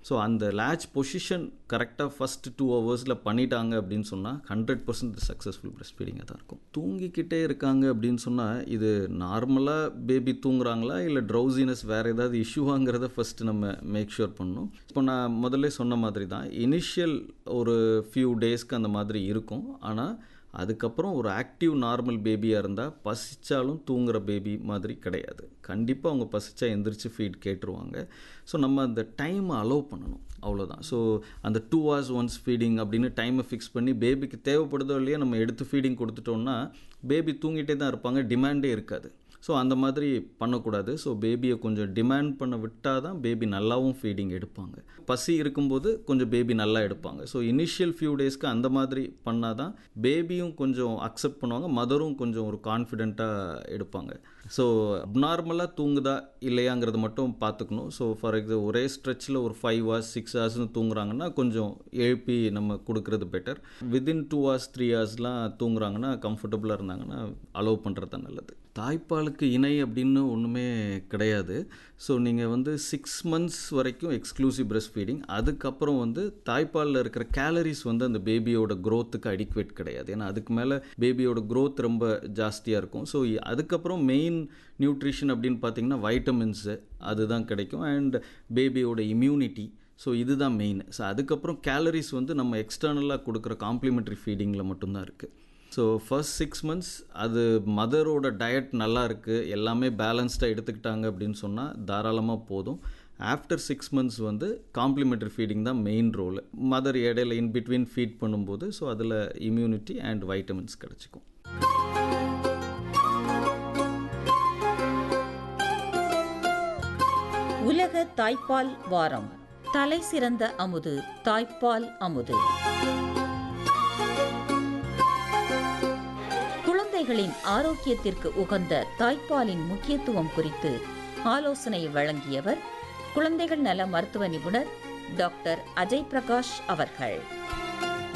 so அந்த latch position கரெக்டாக first two ஹவர்ஸில் பண்ணிட்டாங்க அப்படின்னு சொன்னால் ஹண்ட்ரட் பர்சன்ட் சக்ஸஸ்ஃபுல் பிரஸ்ட் ஃபீடிங்காக தான் இருக்கும் தூங்கிக்கிட்டே இருக்காங்க அப்படின்னு சொன்னால் இது நார்மலாக பேபி தூங்குறாங்களா இல்லை ட்ரௌசினஸ் வேறு ஏதாவது இஷ்யூவாங்கிறத ஃபஸ்ட்டு நம்ம மேக் ஷூர் பண்ணணும் இப்போ நான் முதல்ல சொன்ன மாதிரி தான் இனிஷியல் ஒரு ஃபியூ டேஸ்க்கு அந்த மாதிரி இருக்கும் ஆனால் அதுக்கப்புறம் ஒரு ஆக்டிவ் நார்மல் பேபியாக இருந்தால் பசிச்சாலும் தூங்குற பேபி மாதிரி கிடையாது கண்டிப்பாக அவங்க பசிச்சா எந்திரிச்சு ஃபீட் கேட்டுருவாங்க ஸோ நம்ம அந்த டைமை அலோவ் பண்ணணும் அவ்வளோதான் ஸோ அந்த டூ ஹவர்ஸ் ஒன்ஸ் ஃபீடிங் அப்படின்னு டைமை ஃபிக்ஸ் பண்ணி பேபிக்கு தேவைப்படுதோ இல்லையா நம்ம எடுத்து ஃபீடிங் கொடுத்துட்டோம்னா பேபி தூங்கிட்டே தான் இருப்பாங்க டிமாண்டே இருக்காது ஸோ அந்த மாதிரி பண்ணக்கூடாது ஸோ பேபியை கொஞ்சம் டிமாண்ட் பண்ண விட்டால் தான் பேபி நல்லாவும் ஃபீடிங் எடுப்பாங்க பசி இருக்கும்போது கொஞ்சம் பேபி நல்லா எடுப்பாங்க ஸோ இனிஷியல் ஃபியூ டேஸ்க்கு அந்த மாதிரி பண்ணால் தான் பேபியும் கொஞ்சம் அக்செப்ட் பண்ணுவாங்க மதரும் கொஞ்சம் ஒரு கான்ஃபிடெண்ட்டாக எடுப்பாங்க ஸோ அப்நார்மலாக தூங்குதா இல்லையாங்கிறத மட்டும் பார்த்துக்கணும் ஸோ ஃபார் எக்ஸாம்பிள் ஒரே ஸ்ட்ரெச்சில் ஒரு ஃபைவ் ஹவர்ஸ் சிக்ஸ் ஹவர்ஸ்னு தூங்குறாங்கன்னா கொஞ்சம் எழுப்பி நம்ம கொடுக்கறது better within two hours three ஹவர்ஸ்லாம் தூங்குறாங்கன்னா கம்ஃபர்டபுளாக இருந்தாங்கன்னா அலோவ் பண்ணுறது தான் நல்லது தாய்ப்பாலுக்கு இணை அப்படின்னு ஒன்றுமே கிடையாது ஸோ நீங்கள் வந்து சிக்ஸ் மந்த்ஸ் வரைக்கும் எக்ஸ்க்ளூசிவ் பிரஸ்ட் ஃபீடிங் அதுக்கப்புறம் வந்து தாய்ப்பாலில் இருக்கிற கேலரிஸ் வந்து அந்த பேபியோட க்ரோத்துக்கு அடிக்குவேட் கிடையாது ஏன்னா அதுக்கு மேலே பேபியோட க்ரோத் ரொம்ப ஜாஸ்தியாக இருக்கும் ஸோ அதுக்கப்புறம் மெயின் நியூட்ரிஷன் அப்படின்னு பார்த்தீங்கன்னா வைட்டமின்ஸு அதுதான் கிடைக்கும் அண்ட் பேபியோட இம்யூனிட்டி ஸோ இதுதான் மெயின் ஸோ அதுக்கப்புறம் கேலரிஸ் வந்து நம்ம எக்ஸ்டர்னலாக கொடுக்குற காம்ப்ளிமெண்ட்ரி ஃபீடிங்கில் மட்டும்தான் இருக்குது ஸோ ஃபர்ஸ்ட் சிக்ஸ் மந்த்ஸ் அது மதரோட டயட் நல்லா இருக்குது எல்லாமே பேலன்ஸ்டாக எடுத்துக்கிட்டாங்க அப்படின்னு சொன்னால் தாராளமாக போதும் ஆஃப்டர் சிக்ஸ் மந்த்ஸ் வந்து காம்ப்ளிமெண்ட்ரி ஃபீடிங் தான் மெயின் ரோல் மதர் இடையில இன் பிட்வீன் ஃபீட் பண்ணும்போது ஸோ அதில் இம்யூனிட்டி அண்ட் வைட்டமின்ஸ் கிடச்சிக்கும் உலக தாய்ப்பால் வாரம் தலை சிறந்த அமுது தாய்ப்பால் அமுது குழந்தைகளின் ஆரோக்கியத்திற்கு உகந்த தாய்ப்பாலின் முக்கியத்துவம் குறித்து ஆலோசனை வழங்கியவர் குழந்தைகள் நல மருத்துவ நிபுணர் டாக்டர் அஜய் பிரகாஷ் அவர்கள்